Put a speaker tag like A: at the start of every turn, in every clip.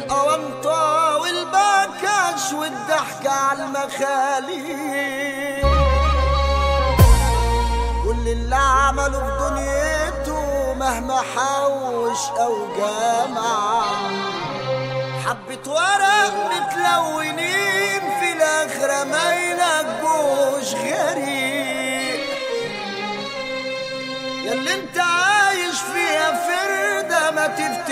A: الأونطة والبكش والضحكة على المخاليق كل اللي عمله في دنيته مهما حوش أو جمع حبة ورق متلونين في الآخرة ما يلقوش غريب ياللي انت عايش فيها فردة ما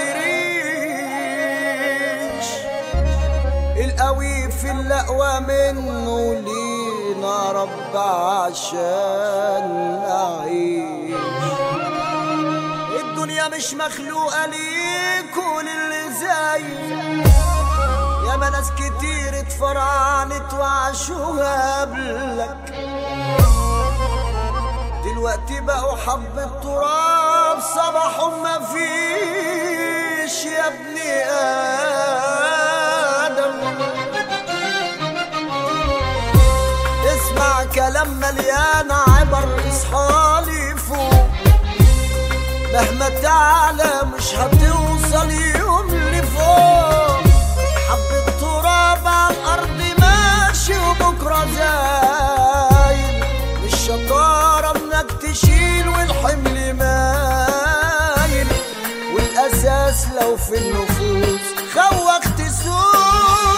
A: تفتريش القوي في الأقوى منه لينا رب عشان نعيش الدنيا مش مخلوقة ليك وللي زي ياما ناس كتير اتفرعنت وعاشوها قبلك دلوقتي بقوا حبة تراب صباحهم ما فيش يا ابني آدم اسمع كلام مليان عبر اصحالي فوق مهما تعلى مش هتوصل يوم لفوق حبة تراب على الأرض ماشي وبكرة زايل مش شطارة انك تشيل والحمل مايل والأساس لو في النفوس خوك تسوق